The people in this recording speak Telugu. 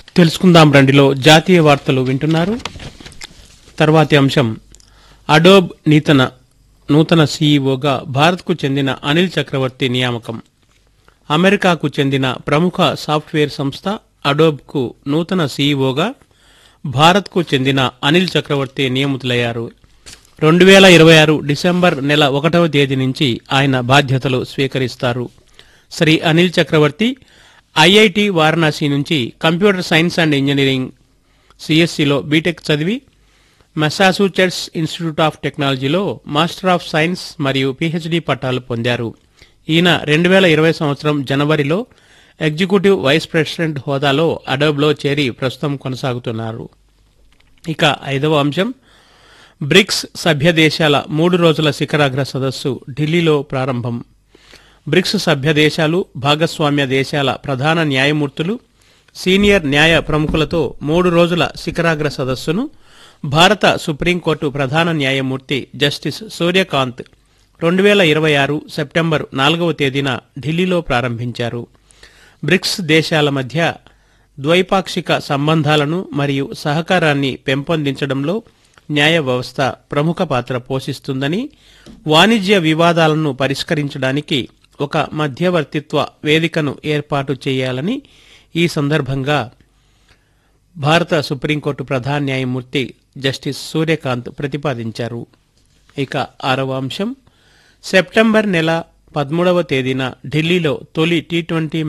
తెలుసుకుందాం రండిలో జాతీయ వార్తలు వింటున్నారు తర్వాతి అంశం అడోబ్ నూతన నూతన సీఈఓగా భారత్కు చెందిన అనిల్ చక్రవర్తి నియామకం అమెరికాకు చెందిన ప్రముఖ సాఫ్ట్వేర్ సంస్థ అడోబ్కు నూతన సీఈఓగా భారత్కు చెందిన అనిల్ చక్రవర్తి నియమితులయ్యారు రెండు వేల ఇరవై ఆరు డిసెంబర్ నెల ఒకటవ తేదీ నుంచి ఆయన బాధ్యతలు స్వీకరిస్తారు శ్రీ అనిల్ చక్రవర్తి ఐఐటి వారణాసి నుంచి కంప్యూటర్ సైన్స్ అండ్ ఇంజనీరింగ్ సిఎస్సిలో బీటెక్ చదివి మెసాచ్యూసెట్స్ ఇన్స్టిట్యూట్ ఆఫ్ టెక్నాలజీలో మాస్టర్ ఆఫ్ సైన్స్ మరియు పిహెచ్డి పట్టాలు పొందారు ఈయన రెండు వేల ఇరవై సంవత్సరం జనవరిలో ఎగ్జిక్యూటివ్ వైస్ ప్రెసిడెంట్ హోదాలో అడోబ్లో చేరి ప్రస్తుతం కొనసాగుతున్నారు ఇక ఐదవ అంశం బ్రిక్స్ సభ్య దేశాల మూడు రోజుల శిఖరాగ్ర సదస్సు ఢిల్లీలో ప్రారంభం బ్రిక్స్ సభ్య దేశాలు భాగస్వామ్య దేశాల ప్రధాన న్యాయమూర్తులు సీనియర్ న్యాయ ప్రముఖులతో మూడు రోజుల శిఖరాగ్ర సదస్సును భారత సుప్రీంకోర్టు ప్రధాన న్యాయమూర్తి జస్టిస్ సూర్యకాంత్ రెండు వేల ఇరవై ఆరు సెప్టెంబర్ నాలుగవ తేదీన ఢిల్లీలో ప్రారంభించారు బ్రిక్స్ దేశాల మధ్య ద్వైపాక్షిక సంబంధాలను మరియు సహకారాన్ని పెంపొందించడంలో న్యాయ వ్యవస్థ ప్రముఖ పాత్ర పోషిస్తుందని వాణిజ్య వివాదాలను పరిష్కరించడానికి ఒక మధ్యవర్తిత్వ వేదికను ఏర్పాటు చేయాలని ఈ సందర్భంగా భారత సుప్రీంకోర్టు ప్రధాన న్యాయమూర్తి జస్టిస్ సూర్యకాంత్ ప్రతిపాదించారు ఇక ఆరవ అంశం సెప్టెంబర్ నెల పదమూడవ తేదీన ఢిల్లీలో తొలి టీ ట్వంటీ